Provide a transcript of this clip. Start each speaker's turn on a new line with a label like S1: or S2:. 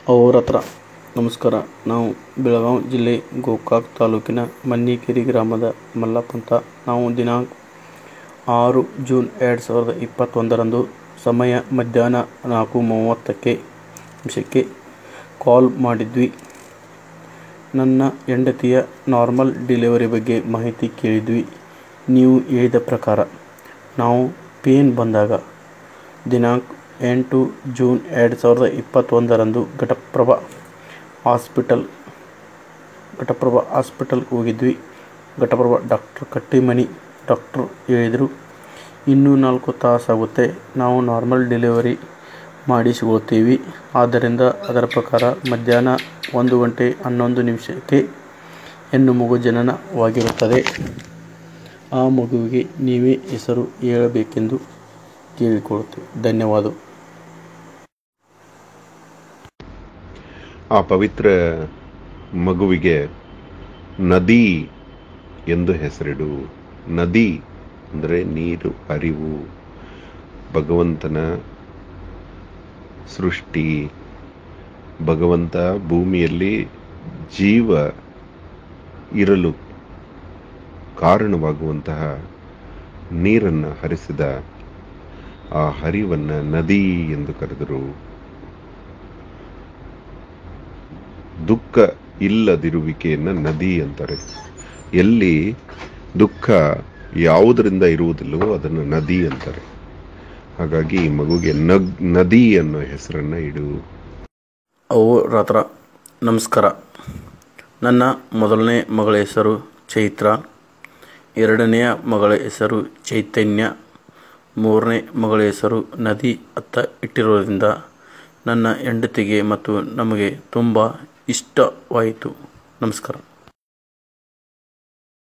S1: ಅವ್ರ ಹತ್ರ ನಮಸ್ಕಾರ ನಾವು ಬೆಳಗಾವಿ ಜಿಲ್ಲೆ ಗೋಕಾಕ್ ತಾಲೂಕಿನ ಮನ್ನಿಕೇರಿ ಗ್ರಾಮದ ಮಲ್ಲಪ್ಪ ಅಂತ ನಾವು ದಿನಾಂಕ ಆರು ಜೂನ್ ಎರಡು ಸಾವಿರದ ಇಪ್ಪತ್ತೊಂದರಂದು ಸಮಯ ಮಧ್ಯಾಹ್ನ ನಾಲ್ಕು ಮೂವತ್ತಕ್ಕೆ ನಿಮಿಷಕ್ಕೆ ಕಾಲ್ ಮಾಡಿದ್ವಿ ನನ್ನ ಹೆಂಡತಿಯ ನಾರ್ಮಲ್ ಡೆಲಿವರಿ ಬಗ್ಗೆ ಮಾಹಿತಿ ಕೇಳಿದ್ವಿ ನೀವು ಹೇಳಿದ ಪ್ರಕಾರ ನಾವು ಪೇನ್ ಬಂದಾಗ ದಿನಾಂಕ ಎಂಟು ಜೂನ್ ಎರಡು ಸಾವಿರದ ಇಪ್ಪತ್ತೊಂದರಂದು ಘಟಪ್ರಭಾ ಹಾಸ್ಪಿಟಲ್ ಘಟಪ್ರಭಾ ಹಾಸ್ಪಿಟಲ್ಗೆ ಹೋಗಿದ್ವಿ ಘಟಪ್ರಭಾ ಡಾಕ್ಟ್ರ್ ಕಟ್ಟಿಮನಿ ಡಾಕ್ಟ್ರು ಹೇಳಿದರು ಇನ್ನೂ ನಾಲ್ಕು ತಾಸಾಗುತ್ತೆ ನಾವು ನಾರ್ಮಲ್ ಡೆಲಿವರಿ ಮಾಡಿಸಿಕೊಳ್ತೀವಿ ಆದ್ದರಿಂದ ಅದರ ಪ್ರಕಾರ ಮಧ್ಯಾಹ್ನ ಒಂದು ಗಂಟೆ ಹನ್ನೊಂದು ನಿಮಿಷಕ್ಕೆ ಹೆಣ್ಣು ಮಗು ಜನನವಾಗಿರುತ್ತದೆ ಆ ಮಗುವಿಗೆ ನೀವೇ ಹೆಸರು ಹೇಳಬೇಕೆಂದು ಕೇಳಿಕೊಳ್ಳುತ್ತೇವೆ ಧನ್ಯವಾದ
S2: ಆ ಪವಿತ್ರ ಮಗುವಿಗೆ ನದಿ ಎಂದು ಹೆಸರಿಡು ನದಿ ಅಂದರೆ ನೀರು ಹರಿವು ಭಗವಂತನ ಸೃಷ್ಟಿ ಭಗವಂತ ಭೂಮಿಯಲ್ಲಿ ಜೀವ ಇರಲು ಕಾರಣವಾಗುವಂತಹ ನೀರನ್ನು ಹರಿಸಿದ ಆ ಹರಿವನ್ನು ನದಿ ಎಂದು ಕರೆದರು ದುಃಖ ಇಲ್ಲದಿರುವಿಕೆಯನ್ನ ನದಿ ಅಂತಾರೆ ಎಲ್ಲಿ ದುಃಖ ಯಾವುದರಿಂದ ಇರುವುದಿಲ್ಲವೋ ಅದನ್ನು ನದಿ ಅಂತಾರೆ ಹಾಗಾಗಿ ಈ ಮಗುಗೆ ನಗ್ ನದಿ ಅನ್ನೋ ಹೆಸರನ್ನ ಇಡು
S1: ಅವ್ರ ಹತ್ರ ನಮಸ್ಕಾರ ನನ್ನ ಮೊದಲನೇ ಮಗಳ ಹೆಸರು ಚೈತ್ರ ಎರಡನೆಯ ಮಗಳ ಹೆಸರು ಚೈತನ್ಯ ಮೂರನೇ ಮಗಳ ಹೆಸರು ನದಿ ಅತ್ತ ಇಟ್ಟಿರೋದ್ರಿಂದ ನನ್ನ ಹೆಂಡತಿಗೆ ಮತ್ತು ನಮಗೆ ತುಂಬ ಇಷ್ಟವಾಯಿತು ನಮಸ್ಕಾರ